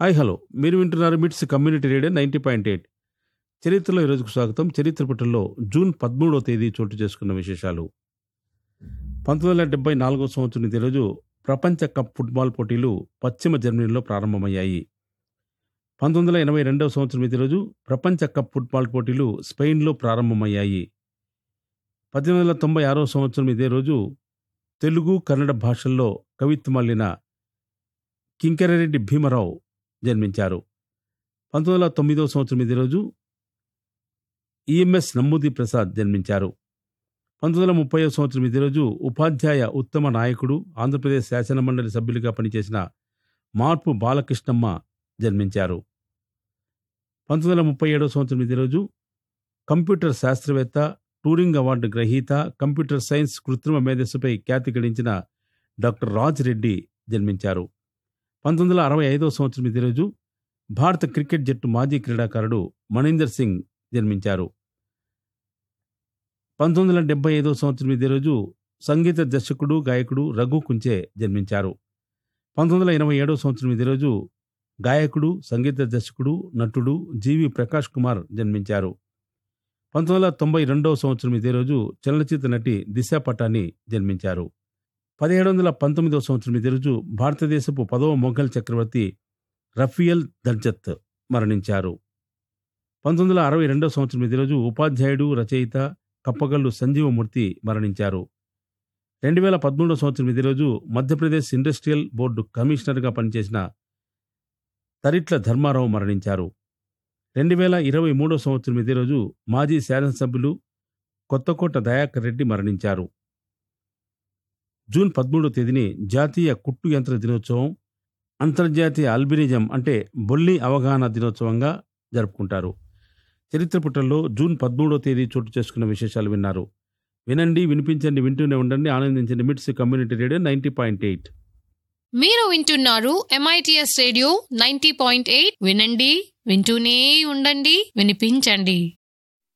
hi hello మీరు వింటున్నారు MITS community radio ninety point eight చరిత్రలో ఈరోజుకు స్వాగతం చరిత్ర పుటల్లో జూన్ పదమూడవ తేదీ చోటు చేసుకున్న విశేషాలు పంతొమ్మిది వందల డెబ్బై నాలుగో సంవత్సరం ఇదే రోజు ప్రపంచ కప్ ఫుట్బాల్ పోటీలు పశ్చిమ జర్మనీలో ప్రారంభమయ్యాయి పంతొమ్మిది వందల ఎనభై రెండవ సంవత్సరం ఇదే రోజు ప్రపంచ కప్ ఫుట్బాల్ పోటీలు స్పెయిన్లో ప్రారంభమయ్యాయి పద్దెనిమిది వందల తొంభై ఆరో సంవత్సరం ఇదే రోజు తెలుగు కన్నడ భాషల్లో కవిత్వమల్లిన కింకరరెడ్డి భీమరావు జన్మించారు పంతొమ్మిది వందల తొమ్మిదవ సంవత్సరం ఇదే రోజు ఈఎంఎస్ నమ్మూది ప్రసాద్ జన్మించారు పంతొమ్మిది వందల ముప్పై సంవత్సరం ఇదే రోజు ఉపాధ్యాయ ఉత్తమ నాయకుడు ఆంధ్రప్రదేశ్ శాసనమండలి సభ్యులుగా పనిచేసిన మార్పు బాలకృష్ణమ్మ జన్మించారు పంతొమ్మిది వందల ముప్పై ఏడవ సంవత్సరం ఇదే రోజు కంప్యూటర్ శాస్త్రవేత్త టూరింగ్ అవార్డు గ్రహీత కంప్యూటర్ సైన్స్ కృత్రిమ మేధస్సుపై ఖ్యాతి గడించిన డాక్టర్ రాజ్ రెడ్డి జన్మించారు పంతొమ్మిది వందల అరవై ఐదవ సంవత్సరం ఇదే రోజు భారత క్రికెట్ జట్టు మాజీ క్రీడాకారుడు మణీందర్ సింగ్ జన్మించారు పంతొమ్మిది వందల డెబ్బై ఐదవ సంవత్సరం ఇదే రోజు సంగీత దర్శకుడు గాయకుడు రఘు కుంచే జన్మించారు పంతొమ్మిది వందల ఎనభై ఏడవ సంవత్సరం ఇదే రోజు గాయకుడు సంగీత దర్శకుడు నటుడు జీవి ప్రకాష్ కుమార్ జన్మించారు పంతొమ్మిది వందల తొంభై రెండవ సంవత్సరం ఇదే రోజు చలనచిత్ర నటి దిశా పటాని జన్మించారు పదిహేడు వందల పంతొమ్మిదవ సంవత్సరం ఇదే రోజు భారతదేశపు పదవ మొఘల్ చక్రవర్తి రఫియల్ దర్జత్ మరణించారు పంతొమ్మిది వందల అరవై రెండవ సంవత్సరం ఇదే రోజు ఉపాధ్యాయుడు రచయిత కప్పగల్లు సంజీవమూర్తి మరణించారు రెండు వేల పదమూడవ సంవత్సరం ఇదే రోజు మధ్యప్రదేశ్ ఇండస్ట్రియల్ బోర్డు కమిషనర్గా పనిచేసిన తరిట్ల ధర్మారావు మరణించారు రెండు వేల ఇరవై మూడవ సంవత్సరం ఇదే రోజు మాజీ శాసనసభ్యులు కొత్తకోట దయాకర్ రెడ్డి మరణించారు జూన్ పదమూడవ తేదీని జాతీయ కుట్టు యంత్ర దినోత్సవం అంతర్జాతీయ అల్బినిజం అంటే బొల్లి అవగాహన దినోత్సవంగా జరుపుకుంటారు చరిత్ర పుటల్లో జూన్ పదమూడవ తేదీ చోటు చేసుకున్న విశేషాలు విన్నారు వినండి వినిపించండి వింటూనే ఉండండి ఆనందించండి MITS community radio ninety point eight మీరు వింటున్నారు MITS radio ninety point eight వినండి వింటూనే ఉండండి వినిపించండి